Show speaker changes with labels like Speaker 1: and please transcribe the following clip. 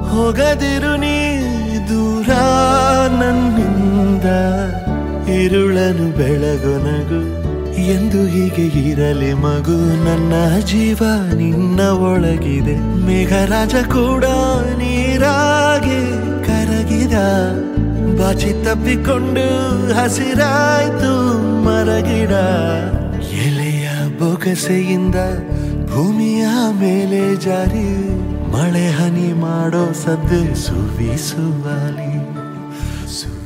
Speaker 1: ಹೋಗದಿರು ನೀ ದೂರ ನನ್ನಿಂದ ಇರುಳನು ಬೆಳಗೊನಗು ಎಂದು ಹೀಗೆ ಇರಲಿ ಮಗು ನನ್ನ ಜೀವ ನಿನ್ನ ಒಳಗಿದೆ ಮೇಘರಾಜ ಕೂಡ ನೀರಾಗೆ ಕರಗಿದ ಬಾಚಿ ತಪ್ಪಿಕೊಂಡು ಹಸಿರಾಯ್ತು ಮರಗಿಡ ಎಲೆಯ ಬೊಗಸೆಯಿಂದ ಭೂಮಿಯ ಮೇಲೆ ಜಾರಿ ಮಳೆ ಹನಿ ಮಾಡೋ ಸದ್ದೆ ಸುವಿ ಸುವಾಲಿ ಸು